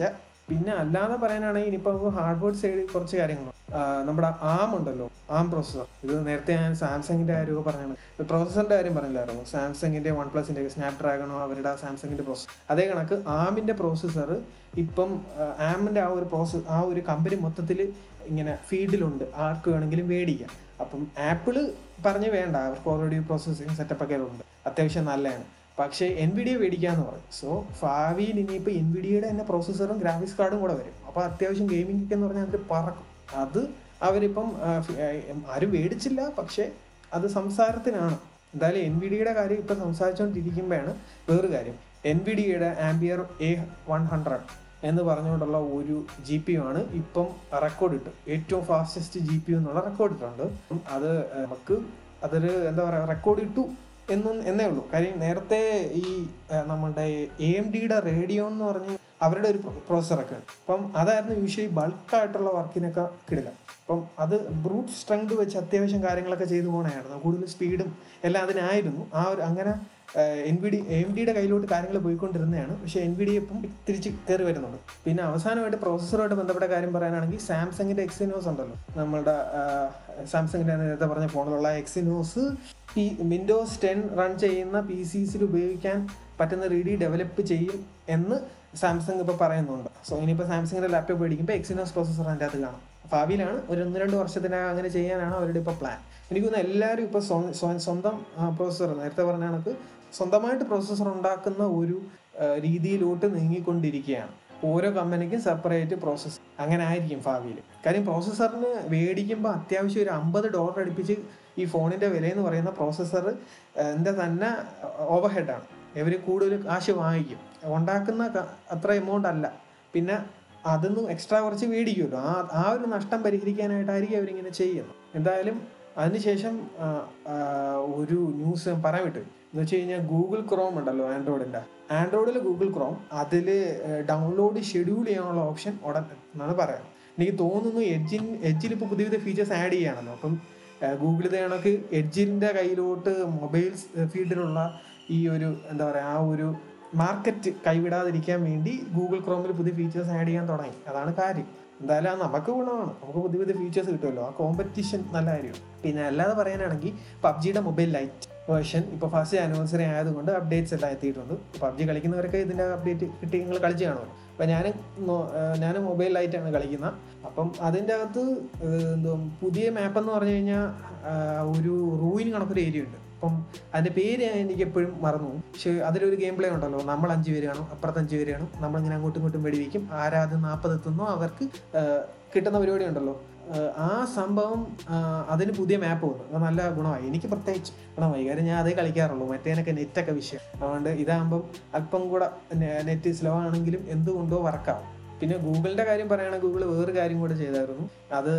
പിന്നെ അല്ലാതെ പറയാനാണെങ്കിൽ ഇനിയിപ്പോൾ നമുക്ക് ഹാർഡ്വേർഡ് സൈഡ് കുറച്ച് കാര്യങ്ങൾ നമ്മുടെ ആം ഉണ്ടല്ലോ ആം പ്രോസസ്സർ ഇത് നേരത്തെ ഞാൻ സാംസങ്ങിന്റെ കാര്യമൊക്കെ പറഞ്ഞാണ് പ്രോസസ്സറിന്റെ കാര്യം പറഞ്ഞില്ലായിരുന്നു സാംസങ്ങിന്റെ വൺ പ്ലസിന്റെ സ്നാപ് ഡ്രാഗണോ അവരുടെ സാംസങ്ങിന്റെ പ്രോസസ്സർ അതേ കണക്ക് ആമിന്റെ പ്രോസസ്സർ ഇപ്പം ആമിന്റെ ആ ഒരു പ്രോസസ് ആ ഒരു കമ്പനി മൊത്തത്തിൽ ഇങ്ങനെ ഫീൽഡിലുണ്ട് ആർക്ക് വേണമെങ്കിലും മേടിക്കാം അപ്പം ആപ്പിള് പറഞ്ഞ് വേണ്ട അവർക്ക് ഓൾറെഡി പ്രോസസ്സിങ് സെറ്റപ്പ് ഒക്കെ ഉണ്ട് അത്യാവശ്യം നല്ലതാണ് പക്ഷേ എൻ വി ഡി മേടിക്കാന്ന് പറയും സോ ഭാവിയിൽ ഇനിയിപ്പോൾ എൻ വി ഡിയുടെ തന്നെ പ്രോസസ്സറും ഗ്രാഫിക്സ് കാർഡും കൂടെ വരും അപ്പോൾ അത്യാവശ്യം ഗെയിമിംഗ് ഒക്കെ എന്ന് പറഞ്ഞാൽ അതിൽ പറക്കും അത് അവരിപ്പം ആ, ഫി- ആ, ആരും മേടിച്ചില്ല പക്ഷേ അത് സംസാരത്തിനാണ് എന്തായാലും എൻ വി ഡിയുടെ കാര്യം ഇപ്പം സംസാരിച്ചുകൊണ്ടിരിക്കുമ്പോഴാണ് വേറൊരു കാര്യം എൻ വി ഡിയുടെ ആംബിയർ എ വൺ ഹൺഡ്രഡ് എന്ന് പറഞ്ഞുകൊണ്ടുള്ള ഒരു ജി പി യു ആണ് ഇപ്പം റെക്കോർഡ് ഇട്ടു ഏറ്റവും ഫാസ്റ്റസ്റ്റ് ജി പി യു എന്നുള്ള റെക്കോർഡ് ഇട്ടുണ്ട് അപ്പം അത് നമുക്ക് അതൊരു എന്താ പറയുക റെക്കോർഡ് ഇട്ടു എന്നും എന്നേ ഉള്ളൂ കാര്യം നേരത്തെ ഈ ആ, നമ്മുടെ എ എം ഡിയുടെ റേഡിയോ എന്ന് പറഞ്ഞ് അവരുടെ ഒരു പ്രോസസ്സറൊക്കെ ഉണ്ട് അപ്പം അതായിരുന്നു യൂഷ്വലി ബൾക്കായിട്ടുള്ള വർക്കിനൊക്കെ കിടില അപ്പം അത് ബ്രൂട്ട് സ്ട്രെങ്ത് വെച്ച് അത്യാവശ്യം കാര്യങ്ങളൊക്കെ ചെയ്തു പോകണമായിരുന്നു കൂടുതൽ സ്പീഡും എല്ലാം അതിനായിരുന്നു ആ ഒരു അങ്ങനെ എൻ വി ഡി എം ഡിയുടെ കയ്യിലോട്ട് കാര്യങ്ങൾ പോയിക്കൊണ്ടിരുന്നതാണ് പക്ഷേ എൻ വി ഡി ഇപ്പം തിരിച്ച് കയറി വരുന്നുണ്ട് പിന്നെ അവസാനമായിട്ട് പ്രോസസ്സറുമായിട്ട് ബന്ധപ്പെട്ട കാര്യം പറയാനാണെങ്കിൽ സാംസങ്ങിന്റെ എക്സിനോസ് ഉണ്ടല്ലോ നമ്മളുടെ സാംസങ്ങിന്റെ നേരത്തെ പറഞ്ഞ ഫോണിലുള്ള എക്സിനോസ് ഈ വിൻഡോസ് ടെൻ റൺ ചെയ്യുന്ന പി സിസിൽ ഉപയോഗിക്കാൻ പറ്റുന്ന റീഡി ഡെവലപ്പ് ചെയ്യും എന്ന് സാംസങ് ഇപ്പോൾ പറയുന്നുണ്ട് സോ ഇനിയിപ്പോൾ സാംസങ്ങിന്റെ ലാപ്ടോപ്പ് മേടിക്കുമ്പോൾ എക്സിനോസ് പ്രോസസ്സർ അതിൻ്റെ അകത്ത് കാണും ഭാവിയിലാണ് ഒരു ഒന്ന് രണ്ട് വർഷത്തിനകം അങ്ങനെ ചെയ്യാനാണ് അവരുടെ ഇപ്പോൾ പ്ലാൻ എനിക്ക് തോന്നുന്നു എല്ലാവരും ഇപ്പോൾ സ്വന്തം പ്രോസസ്സർ നേരത്തെ പറഞ്ഞ കണക്ക് സ്വന്തമായിട്ട് പ്രോസസ്സർ ഉണ്ടാക്കുന്ന ഒരു ആ, രീതിയിലോട്ട് നീങ്ങിക്കൊണ്ടിരിക്കുകയാണ് ഓരോ കമ്പനിക്കും സെപ്പറേറ്റ് പ്രോസസ്സ് അങ്ങനെ ആയിരിക്കും ഭാവിയിൽ കാര്യം പ്രോസസ്സറിന് മേടിക്കുമ്പോൾ അത്യാവശ്യം ഒരു അമ്പത് ഡോളർ അടുപ്പിച്ച് ഈ ഫോണിൻ്റെ വില എന്ന് പറയുന്ന പ്രോസസ്സർ എൻ്റെ തന്നെ ഓവർ ഹെഡാണ് ഇവർ കൂടുതൽ കാശ് വാങ്ങിക്കും ഉണ്ടാക്കുന്ന ക- അത്ര എമൗണ്ട് അല്ല പിന്നെ അതിന്ന് എക്സ്ട്രാ കുറച്ച് മേടിക്കുമല്ലോ ആ ആ ഒരു നഷ്ടം പരിഹരിക്കാനായിട്ടായിരിക്കും അവരിങ്ങനെ ചെയ്യുന്നത് എന്തായാലും അതിനുശേഷം ആ, ആ, ഒരു ന്യൂസ് പറയാൻ വിട്ടു എന്ന് വെച്ച് കഴിഞ്ഞാൽ ഗൂഗിൾ ക്രോം ഉണ്ടല്ലോ ആൻഡ്രോയിഡിൻ്റെ ആൻഡ്രോയിഡിൽ ഗൂഗിൾ ക്രോം അതിൽ ഡൗൺലോഡ് ഷെഡ്യൂൾ ചെയ്യാനുള്ള ഓപ്ഷൻ ഉടൻ എന്നാണ് പറയാം എനിക്ക് തോന്നുന്നു എഡ്ജിൻ എഡ്ജിൽ ഇപ്പോൾ പുതിയ പുതിയ ഫീച്ചേഴ്സ് ആഡ് ചെയ്യുകയാണല്ലോ അപ്പം ഗൂഗിൾ ഇത് കണക്ക് എഡ്ജിൻ്റെ കയ്യിലോട്ട് മൊബൈൽ ഫീൽഡിലുള്ള ഈ ഒരു എന്താ പറയുക ആ ഒരു മാർക്കറ്റ് കൈവിടാതിരിക്കാൻ വേണ്ടി ഗൂഗിൾ ക്രോമിൽ പുതിയ ഫീച്ചേഴ്സ് ആഡ് ചെയ്യാൻ തുടങ്ങി അതാണ് കാര്യം എന്തായാലും അത് നമുക്ക് ഗുണമാണ് നമുക്ക് പുതിയ പുതിയ ഫീച്ചേഴ്സ് കിട്ടുമല്ലോ ആ കോമ്പറ്റീഷൻ നല്ല കാര്യമാണ് പിന്നെ അല്ലാതെ പറയാനാണെങ്കിൽ പബ്ജിയുടെ മൊബൈൽ ലൈറ്റ് വേർഷൻ ഇപ്പോൾ ഫസ്റ്റ് ആനിവേഴ്സറി ആയതുകൊണ്ട് അപ്ഡേറ്റ്സ് എല്ലാം എത്തിയിട്ടുണ്ട് പബ്ജി കളിക്കുന്നവരൊക്കെ ഇതിൻ്റെ അപ്ഡേറ്റ് കിട്ടി നിങ്ങൾ കളിച്ച് കാണുമല്ലോ അപ്പം ഞാൻ ഞാൻ മൊബൈൽ ലൈറ്റാണ് കളിക്കുന്നത് അപ്പം അതിൻ്റെ അകത്ത് ഏഹ്, എന്തോ പുതിയ മാപ്പ് എന്ന് പറഞ്ഞു കഴിഞ്ഞാൽ ഒരു റൂയിൻ കണക്കൊരു ഏരിയ ഉണ്ട് അപ്പം അതിൻ്റെ പേര് ഞാൻ എനിക്ക് എപ്പോഴും മറന്നു പോകും. പക്ഷേ അതിലൊരു ഗെയിം പ്ലേ ഉണ്ടല്ലോ നമ്മൾ അഞ്ച് പേര് കാണും അപ്പുറത്ത് അഞ്ച് പേര് കാണും നമ്മളിങ്ങനെ അങ്ങോട്ടും ഇങ്ങോട്ടും വെടിവെക്കും ആരാദ്യം നാൽപ്പത് എത്തുന്നോ അവർക്ക് ഏഹ്, കിട്ടുന്ന പരിപാടി ഉണ്ടല്ലോ ഏഹ്, ആ സംഭവം ആഹ്, അതിന് പുതിയ മാപ്പ് വന്നു അത് നല്ല ഗുണമായി എനിക്ക് പ്രത്യേകിച്ച് ഗുണമായി കാര്യം ഞാൻ അതേ കളിക്കാറുള്ളൂ മറ്റേനൊക്കെ നെറ്റൊക്കെ വിഷയം അതുകൊണ്ട് ഇതാകുമ്പം അല്പം കൂടെ നെറ്റ് സ്ലോ ആണെങ്കിലും എന്തുകൊണ്ടോ വർക്കാവും പിന്നെ ഗൂഗിളിന്റെ കാര്യം പറയുകയാണെങ്കിൽ ഗൂഗിൾ വേറൊരു കാര്യം കൂടെ ചെയ്തായിരുന്നു അത്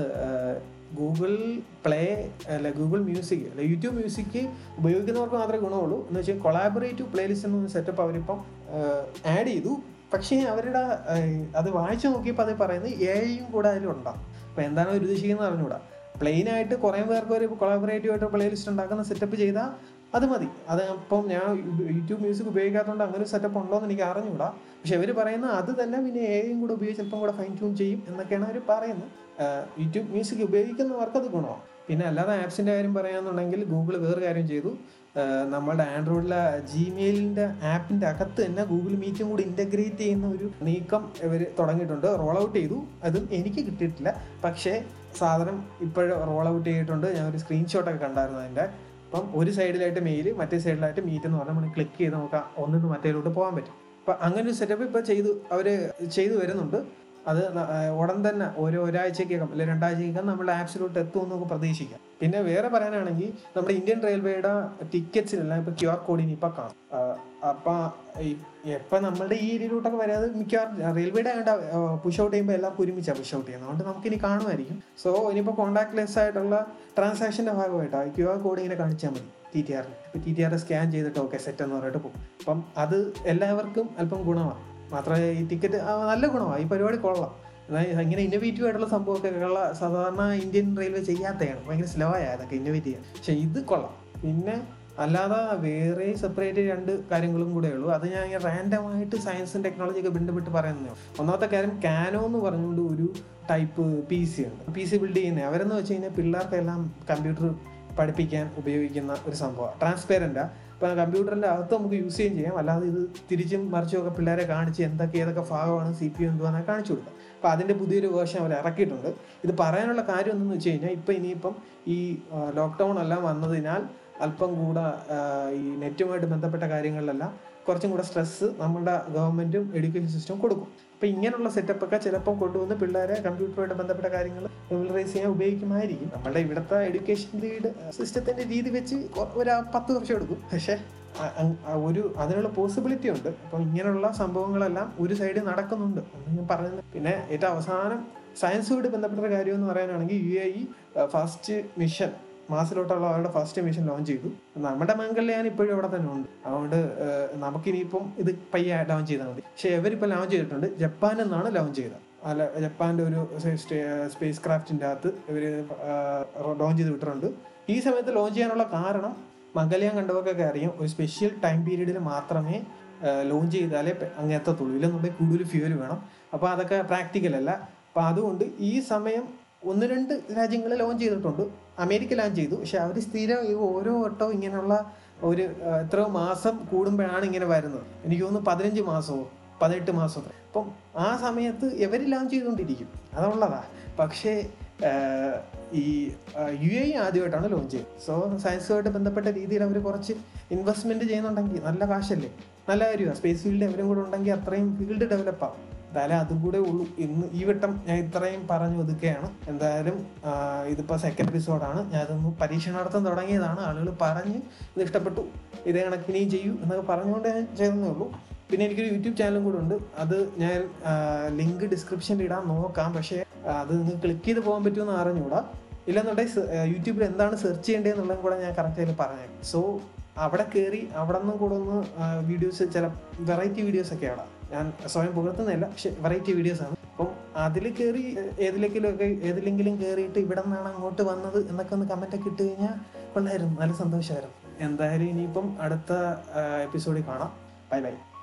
ഗൂഗിൾ പ്ലേ അല്ല ഗൂഗിൾ മ്യൂസിക് അല്ല യൂട്യൂബ് മ്യൂസിക് ഉപയോഗിക്കുന്നവർക്ക് മാത്രമേ ഗുണമുള്ളൂ എന്ന് വെച്ചാൽ കൊളാബറേറ്റീവ് പ്ലേലിസ്റ്റ് എന്ന സെറ്റപ്പ് അവരിപ്പം ആഡ് ചെയ്തു പക്ഷേ അവരുടെ ഏഹ്, അത് വായിച്ചു നോക്കിയപ്പോൾ അത് പറയുന്നത് എയും കൂടെ അതിലുണ്ടാവും അപ്പോൾ എന്താണ് അവർ ഉദ്ദേശിക്കുന്നത് അറിഞ്ഞുകൂടാ പ്ലെയിൻ ആയിട്ട് കുറേ പേർക്ക് ഒരു കൊളാബറേറ്റീവ് ആയിട്ട് പ്ലേലിസ്റ്റ് ഉണ്ടാക്കുന്ന സെറ്റപ്പ് ചെയ്താൽ അത് മതി അത് അപ്പം ഞാൻ യൂട്യൂബ് മ്യൂസിക് ഉപയോഗിക്കാത്തതുകൊണ്ട് അങ്ങനെ ഒരു സെറ്റപ്പ് ഉണ്ടോ എന്ന് എനിക്ക് അറിഞ്ഞുകൂടാ പക്ഷെ അവർ പറയുന്ന അത് തന്നെ പിന്നെ എയും കൂടെ ഉപയോഗിച്ച് ചിലപ്പം കൂടെ ഫൈൻ ട്യൂൺ ചെയ്യും എന്നൊക്കെയാണ് അവർ പറയുന്നത് ആഹ് യൂട്യൂബ് മ്യൂസിക് ഉപയോഗിക്കുന്നവർക്ക് അത് ഗുണമാണ് പിന്നെ അല്ലാതെ ആപ്സിൻ്റെ കാര്യം പറയാന്നുണ്ടെങ്കിൽ ഗൂഗിൾ വേറെ കാര്യം ചെയ്തു ആഹ് നമ്മളുടെ ആൻഡ്രോയിഡിലെ ജിമെയിലിൻ്റെ ആപ്പിൻ്റെ അകത്ത് തന്നെ ഗൂഗിൾ മീറ്റും കൂടി ഇൻ്റഗ്രേറ്റ് ചെയ്യുന്ന ഒരു നീക്കം ഇവർ തുടങ്ങിയിട്ടുണ്ട് റോൾ ഔട്ട് ചെയ്തു അതും എനിക്ക് കിട്ടിയിട്ടില്ല പക്ഷേ സാധനം ഇപ്പോഴും റോൾ ഔട്ട് ചെയ്തിട്ടുണ്ട് ഞാൻ ഒരു സ്ക്രീൻഷോട്ടൊക്കെ കണ്ടായിരുന്നു അതിൻ്റെ അപ്പം ഒരു സൈഡിലായിട്ട് മെയിൽ മറ്റേ സൈഡിലായിട്ട് മീറ്റ് എന്ന് പറഞ്ഞാൽ നമ്മൾ ക്ലിക്ക് ചെയ്ത് നമുക്ക് ഒന്നിന്ന് മറ്റേലോട്ട് പോകാൻ പറ്റും അപ്പം അങ്ങനെ ഒരു സെറ്റപ്പ് ഇപ്പോൾ ചെയ്തു അവർ ചെയ്തു വരുന്നുണ്ട് അത് ന- ആ, ഉടൻ തന്നെ ഓരോ ഒരാഴ്ചക്കകം അല്ലെങ്കിൽ രണ്ടാഴ്ചക്കകം നമ്മുടെ ആപ്സിലോട്ട് എത്തുമെന്ന് നമുക്ക് പ്രതീക്ഷിക്കാം പിന്നെ വേറെ പറയാനാണെങ്കിൽ നമ്മുടെ ഇന്ത്യൻ റെയിൽവേയുടെ ടിക്കറ്റ്സിലെല്ലാം ഇപ്പോൾ ക്യു ആർ കോഡിന് ഇപ്പം കാണും ആ, അപ്പം എപ്പം നമ്മളുടെ ഈ ഏരിയയിലോട്ടൊക്കെ വരാതെ മിക്കവാറും റെയിൽവേയുടെ പുഷ് ഔട്ട് ചെയ്യുമ്പോൾ എല്ലാം ഒരുമിച്ചാണ് പുഷ് ഔട്ട് ചെയ്യുന്നത് അതുകൊണ്ട് നമുക്കിനി കാണുമായിരിക്കും സോ ഇനിയിപ്പോൾ കോൺടാക്ട്ലെസ് ആയിട്ടുള്ള ട്രാൻസാക്ഷൻ്റെ ഭാഗമായിട്ടാണ് ക്യു ആർ കോഡ് ഇങ്ങനെ കാണിച്ചാൽ മതി ടി ടി ആറിൽ ഇപ്പോൾ ടി ടി ആർ സ്കാൻ ചെയ്തിട്ട് ഓക്കെ സെറ്റ് എന്ന് പറഞ്ഞിട്ട് പോകും അപ്പം അത് എല്ലാവർക്കും അല്പം ഗുണമാണ് മാത്രമേ ഈ ടിക്കറ്റ് നല്ല ഗുണമാണ് ഈ പരിപാടി കൊള്ളാം എന്നാൽ ഇങ്ങനെ ഇന്നോവേറ്റീവ് ആയിട്ടുള്ള സംഭവമൊക്കെ ഉള്ള സാധാരണ ഇന്ത്യൻ റെയിൽവേ ചെയ്യാത്തതാണ് ഭയങ്കര സ്ലോ ആയ അതൊക്കെ ഇന്നോവേറ്റ് ചെയ്യാൻ പക്ഷെ ഇത് കൊള്ളാം പിന്നെ അല്ലാതെ വേറെ സെപ്പറേറ്റ് രണ്ട് കാര്യങ്ങളും കൂടെ ഉള്ളൂ അത് ഞാൻ റാൻഡമായിട്ട് സയൻസും ടെക്നോളജി ഒക്കെ ബന്ധപ്പെട്ട് പറയുന്നതാണ് ഒന്നാമത്തെ കാര്യം കാനോ എന്ന് പറഞ്ഞുകൊണ്ട് ഒരു ടൈപ്പ് പി സി ഉണ്ട് പി സി ബിൽഡ് ചെയ്യുന്നത് അവരെന്ന് വെച്ച് കഴിഞ്ഞാൽ പിള്ളേർക്കെല്ലാം കമ്പ്യൂട്ടർ പഠിപ്പിക്കാൻ ഉപയോഗിക്കുന്ന ഒരു സംഭവമാണ് ട്രാൻസ്പെറൻറ്റാ ഇപ്പം കമ്പ്യൂട്ടറിൻ്റെ അകത്ത് നമുക്ക് യൂസ് ചെയ്യുകയും ചെയ്യാം അല്ലാതെ ഇത് തിരിച്ചും മറിച്ചും ഒക്കെ പിള്ളേരെ കാണിച്ച് എന്തൊക്കെ ഏതൊക്കെ ഭാഗമാണ് സി പി യു എന്തുവാന്ന് കാണിച്ചു കൊടുക്കുക അപ്പോൾ അതിൻ്റെ പുതിയൊരു വേർഷൻ അവർ ഇറക്കിയിട്ടുണ്ട് ഇത് പറയാനുള്ള കാര്യം എന്തെന്ന് വെച്ച് കഴിഞ്ഞാൽ ഇപ്പം ഇനിയിപ്പം ഈ ലോക്ക്ഡൗൺ എല്ലാം വന്നതിനാൽ അല്പം കൂടെ ആ, ഈ നെറ്റുമായിട്ട് ബന്ധപ്പെട്ട കാര്യങ്ങളിലെല്ലാം കുറച്ചും കൂടെ സ്ട്രെസ്സ് നമ്മുടെ ഗവൺമെൻറ്റും എഡ്യൂക്കേഷൻ സിസ്റ്റം കൊടുക്കും അപ്പോൾ ഇങ്ങനെയുള്ള സെറ്റപ്പ് ഒക്കെ ചിലപ്പം കൊണ്ടുവന്ന് പിള്ളേരെ കമ്പ്യൂട്ടറുമായിട്ട് ബന്ധപ്പെട്ട കാര്യങ്ങൾ റെഗുലറൈസ് ചെയ്യാൻ ഉപയോഗിക്കുമായിരിക്കും നമ്മുടെ ഇവിടുത്തെ എഡ്യൂക്കേഷൻ ലീഡ് സിസ്റ്റത്തിൻ്റെ രീതി വെച്ച് കൊ- ഒരു പത്ത് വർഷം എടുക്കും പക്ഷേ അ- അ- ആ ഒരു അതിനുള്ള പോസിബിലിറ്റി ഉണ്ട് അപ്പം ഇങ്ങനെയുള്ള സംഭവങ്ങളെല്ലാം ഒരു സൈഡിൽ നടക്കുന്നുണ്ട് എന്ന് ഞാൻ പറയുന്നത് പിന്നെ ഏറ്റവും അവസാനം സയൻസുമായിട്ട് ബന്ധപ്പെട്ട കാര്യം എന്ന് പറയാനാണെങ്കിൽ U A E first mission മാസത്തിലോട്ടുള്ള അവരുടെ ഫസ്റ്റ് മിഷൻ ലോഞ്ച് ചെയ്തു നമ്മുടെ മംഗൾയാൻ ഇപ്പോഴും ഇവിടെ തന്നെ ഉണ്ട് അതുകൊണ്ട് ഏഹ്, നമുക്കിനിയിപ്പം ഇത് പയ്യെ ലോഞ്ച് ചെയ്താൽ മതി പക്ഷേ ഇവരിപ്പോൾ ലോഞ്ച് ചെയ്തിട്ടുണ്ട് ജപ്പാനിൽ നിന്നാണ് ലോഞ്ച് ചെയ്തത് അല്ല ജപ്പാന്റെ ഒരു സ്പേസ് ക്രാഫ്റ്റിന്റെ അകത്ത് ഇവർ ലോഞ്ച് ചെയ്ത് വിട്ടിട്ടുണ്ട് ഈ സമയത്ത് ലോഞ്ച് ചെയ്യാനുള്ള കാരണം മംഗല്യാൻ കണ്ടവർക്കൊക്കെ അറിയാം ഒരു സ്പെഷ്യൽ ടൈം പീരീഡിൽ മാത്രമേ ലോഞ്ച് ചെയ്താലേ പെ- അങ്ങ് എത്തത്തുള്ളൂ ഇല്ലെന്നുണ്ടെങ്കിൽ കൂടുതൽ ഫ്യൂവൽ വേണം അപ്പോൾ അതൊക്കെ പ്രാക്ടിക്കൽ അല്ല അപ്പോൾ അതുകൊണ്ട് ഈ സമയം ഒന്ന് രണ്ട് രാജ്യങ്ങൾ ലോഞ്ച് ചെയ്തിട്ടുണ്ട് അമേരിക്ക ലോഞ്ച് ചെയ്തു പക്ഷെ അവർ സ്ഥിരം ഈ ഓരോ വട്ടവും ഇങ്ങനെയുള്ള ഒരു ആ, എത്രയോ മാസം കൂടുമ്പോഴാണ് ഇങ്ങനെ വരുന്നത് എനിക്ക് തോന്നുന്നു പതിനഞ്ച് മാസമോ പതിനെട്ട് മാസം അപ്പം ആ സമയത്ത് ഇവർ ലോഞ്ച് ചെയ്തുകൊണ്ടിരിക്കും അതുള്ളതാ പക്ഷേ ആ, ഈ യു എ ആദ്യമായിട്ടാണ് ലോഞ്ച് ചെയ്തത് സോ സയൻസുമായിട്ട് ബന്ധപ്പെട്ട രീതിയിൽ അവർ കുറച്ച് ഇൻവെസ്റ്റ്മെന്റ് ചെയ്യുന്നുണ്ടെങ്കിൽ നല്ല കാശല്ലേ നല്ല കാര്യമാണ് സ്പേസ് ഫീൽഡ് അവരും കൂടെ ഉണ്ടെങ്കിൽ അത്രയും ഫീൽഡ് ഡെവലപ്പ് ആവും എന്തായാലും അതും കൂടെ ഉള്ളൂ ഇന്ന് ഈ വട്ടം ഞാൻ ഇത്രയും പറഞ്ഞു ഒതുക്കുകയാണ് എന്തായാലും ആ, ഇതിപ്പോൾ സെക്കൻഡ് എപ്പിസോഡാണ് ഞാൻ ഇതൊന്ന് പരീക്ഷണാർത്ഥം തുടങ്ങിയതാണ് ആളുകൾ പറഞ്ഞ് ഇത് ഇഷ്ടപ്പെട്ടു ഇതേ കണക്കിനെയും ചെയ്യൂ എന്നൊക്കെ പറഞ്ഞുകൊണ്ട് ഞാൻ ചെയ്തതേ ഉള്ളൂ പിന്നെ എനിക്കൊരു യൂട്യൂബ് ചാനലും കൂടെ ഉണ്ട് അത് ഞാൻ ലിങ്ക് ഡിസ്ക്രിപ്ഷനിൽ ഇടാൻ നോക്കാം പക്ഷേ ആ, അത് നിങ്ങൾക്ക് ക്ലിക്ക് ചെയ്ത് പോകാൻ പറ്റുമെന്ന് അറിഞ്ഞുകൂടാ ഇല്ലെന്നുണ്ടെങ്കിൽ സെ- ആ, യൂട്യൂബിൽ എന്താണ് സെർച്ച് ചെയ്യേണ്ടതെന്നുള്ളതും കൂടെ ഞാൻ കറക്റ്റായിട്ട് പറഞ്ഞേക്കാം സോ അവിടെ കയറി അവിടെ നിന്നും കൂടെ ഒന്ന് വീഡിയോസ് ചില വെറൈറ്റി വീഡിയോസ് ഒക്കെ അവിടെ ഞാൻ സ്വയം പുകഴ്ത്തുന്നില്ല പക്ഷെ വെറൈറ്റി വീഡിയോസ് ആണ് അപ്പം അതിൽ കയറി ഏതിലെങ്കിലും ഒക്കെ ഏതിലെങ്കിലും കയറിയിട്ട് ഇവിടെ നിന്നാണ് അങ്ങോട്ട് വന്നത് എന്നൊക്കെ ഒന്ന് കമൻ്റ് ഒക്കെ ഇട്ട് കഴിഞ്ഞാൽ കൊള്ളായിരുന്നു നല്ല സന്തോഷമായിരുന്നു എന്തായാലും ഇനിയിപ്പം അടുത്ത എപ്പിസോഡിൽ കാണാം ബൈ ബൈ